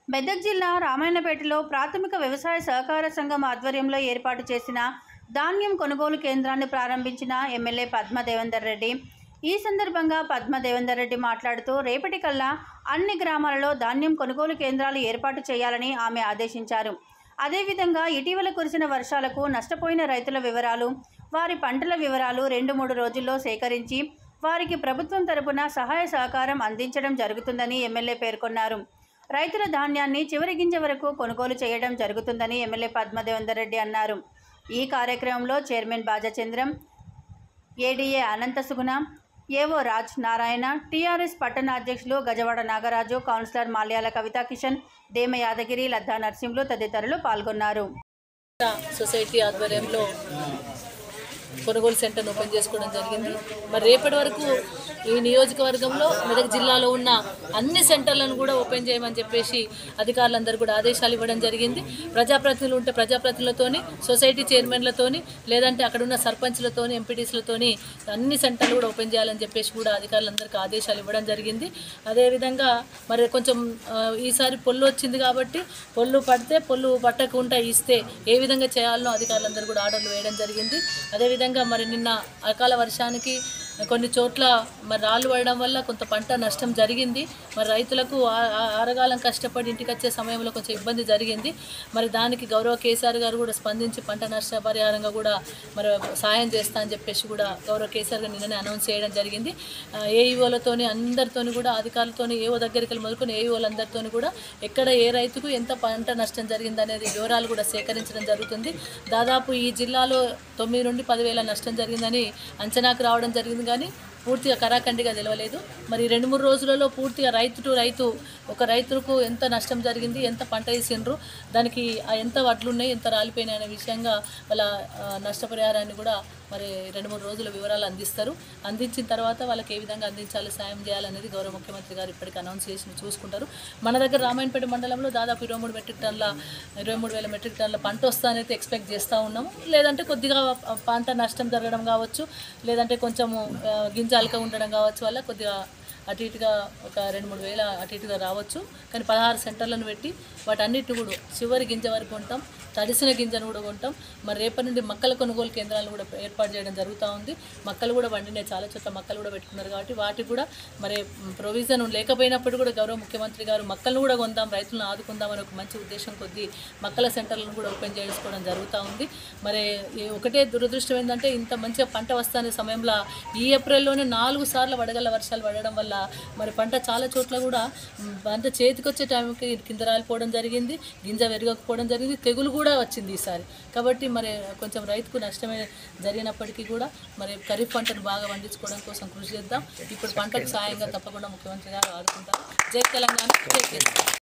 మెదక్ జిల్లా రామాయణపేటలో ప్రాథమిక వ్యవసాయ సహకార సంఘం ఆధ్వర్యంలో ఏర్పాటు చేసిన ధాన్యం కొనుగోలు కేంద్రాన్ని ప్రారంభించిన ఎమ్మెల్యే పద్మ దేవేందర్ రెడ్డి ఈ సందర్భంగా పద్మ దేవేందర్ రెడ్డి మాట్లాడుతూ రేపటి కల్లా అన్ని గ్రామాలలో ధాన్యం కొనుగోలు కేంద్రాలు ఏర్పాటు చేయాలని ఆమె ఆదేశించారు అదేవిధంగా ఇటీవల కురిసిన వర్షాలకు నష్టపోయిన రైతుల వివరాలు వారి పంటల వివరాలు రెండు మూడు రోజుల్లో సేకరించి వారికి ప్రభుత్వం తరపున సహాయ సహకారం అందించడం జరుగుతుందని ఎమ్మెల్యే పేర్కొన్నారు రైతుల ధాన్యాన్ని చివరి గింజ వరకు కొనుగోలు చేయడం జరుగుతుందని ఎమ్మెల్యే పద్మదేవేందర్ రెడ్డి అన్నారు ఈ కార్యక్రమంలో చైర్మన్ బాజచంద్రం ఏడీఏ అనంత సుగుణ ఏవో రాజ్ నారాయణ టీఆర్ఎస్ పట్టణ అధ్యక్షులు గజవాడ నాగరాజు కౌన్సిలర్ మాల్యాల కవితా కిషన్ దేమ యాదగిరి లద్దా నర్సింహులు తదితరులు పాల్గొన్నారు సొసైటీ ఆధ్వర్యంలో కొనుగోలు సెంటర్ను ఓపెన్ చేసుకోవడం జరిగింది మరి రేపటి వరకు ఈ నియోజకవర్గంలో మెదక్ జిల్లాలో ఉన్న అన్ని సెంటర్లను కూడా ఓపెన్ చేయమని చెప్పేసి అధికారులందరూ కూడా ఆదేశాలు ఇవ్వడం జరిగింది ప్రజాప్రతినిధులు ఉంటే ప్రజాప్రతినిధులతోని సొసైటీ చైర్మన్లతోని లేదంటే అక్కడ ఉన్న సర్పంచ్లతోని ఎంపీటీస్లతోని అన్ని సెంటర్లు కూడా ఓపెన్ చేయాలని చెప్పేసి కూడా అధికారులందరికీ ఆదేశాలు ఇవ్వడం జరిగింది అదేవిధంగా మరి కొంచెం ఆ, ఈసారి పొల్లు వచ్చింది కాబట్టి పొల్లు పడితే పొల్లు పట్టకుండా ఇస్తే ఏ విధంగా చేయాలనో అధికారులందరూ కూడా ఆర్డర్లు వేయడం జరిగింది అదేవిధంగా మరి నిన్న అకాల వర్షానికి కొన్ని చోట్ల మరి రాళ్ళు పడడం వల్ల కొంత పంట నష్టం జరిగింది మరి రైతులకు ఆ- ఆ- ఆరగాలం కష్టపడి ఇంటికి వచ్చే సమయంలో కొంచెం ఇబ్బంది జరిగింది మరి దానికి గౌరవ కేసీఆర్ గారు కూడా స్పందించి పంట నష్ట పరిహారంగా కూడా మరి సాయం చేస్తా అని చెప్పేసి కూడా గౌరవ కేసీఆర్ గారు నిన్ననే అనౌన్స్ చేయడం జరిగింది ఏఈఓలతోని అందరితోని కూడా అధికారులతోని ఏఓ దగ్గరికి వెళ్ళి మొదలుకొని ఏఈఓలందరితోని కూడా ఎక్కడ ఏ రైతుకు ఎంత పంట నష్టం జరిగింది అనేది వివరాలు కూడా సేకరించడం జరుగుతుంది దాదాపు ఈ జిల్లాలో తొమ్మిది నుండి పదివేల నష్టం జరిగిందని అంచనాకు రావడం జరిగింది కానీ పూర్తిగా కరాఖండిగా తెలవలేదు మరి రెండు మూడు రోజులలో పూర్తిగా రైతు టు రైతు ఒక రైతుకు ఎంత నష్టం జరిగింది ఎంత పంట వేసిండ్రు దానికి ఆ ఎంత వడ్లు ఉన్నాయి ఎంత రాలిపోయినాయి అనే విషయంగా వాళ్ళ ఆ, నష్టపరిహారాన్ని కూడా మరి రెండు మూడు రోజుల వివరాలు అందిస్తారు అందించిన తర్వాత వాళ్ళకి ఏ విధంగా అందించాలి సాయం చేయాలనేది గౌరవ ముఖ్యమంత్రి గారు ఇప్పటికి అనౌన్స్ చేసి చూసుకుంటారు మన దగ్గర రామాయణపేట మండలంలో దాదాపు ఇరవై మూడు మెట్రిక్ టన్నుల ఇరవై మూడు వేల మెట్రిక్ టన్నుల పంట వస్తుందనైతే ఎక్స్పెక్ట్ చేస్తూ ఉన్నాము లేదంటే కొద్దిగా ఆ, పంట నష్టం జరగడం కావచ్చు లేదంటే కొంచెము ఆ, గింజ అలక ఉండడం కావచ్చు వల్ల కొద్దిగా అటు ఇటుగా ఒక రెండు మూడు వేల అటు ఇటుగా రావచ్చు కానీ పదహారు సెంటర్లను పెట్టి వాటన్నిటిని కూడా చివరి గింజ వరకు కొంటాం తడిసిన గింజను కూడా కొంటాం మరి రేపటి నుండి మక్కల కొనుగోలు కేంద్రాలను కూడా ఏర్పాటు చేయడం జరుగుతూ ఉంది మక్కలు కూడా వండినాయి చాలా చోట్ల మక్కలు కూడా పెట్టుకున్నారు కాబట్టి వాటికి కూడా మరి ప్రొవిజన్ లేకపోయినప్పుడు కూడా గౌరవ ముఖ్యమంత్రి గారు మక్కలను కూడా కొందాం రైతులను ఆదుకుందామని ఒక మంచి ఉద్దేశం కొద్దీ మక్కల సెంటర్లను కూడా ఓపెన్ చేసుకోవడం జరుగుతూ ఉంది మరి ఈ ఒకటే దురదృష్టం ఏంటంటే ఇంత మంచిగా పంట వస్తున్న సమయంలో ఈ ఏప్రిల్లోనే నాలుగు సార్లు వడగళ్ళ వర్షాలు పడడం వల్ల మరి పంట చాలా చోట్ల కూడా మ్, పంట చేతికి వచ్చే టైంకి కింద రాలిపోవడం జరిగింది గింజ వెరగకపోవడం జరిగింది తెగులు కూడా వచ్చింది ఈసారి కాబట్టి మరి కొంచెం రైతుకు నష్టమే జరిగినప్పటికీ కూడా మరి ఖరీఫ్ పంటను బాగా పండించుకోవడం కోసం కృషి చేద్దాం ఇప్పుడు పంటకు సాయంగా తప్పకుండా ముఖ్యమంత్రి గారు ఆదుకుంటారు జై తెలంగాణ జై కేసీఆర్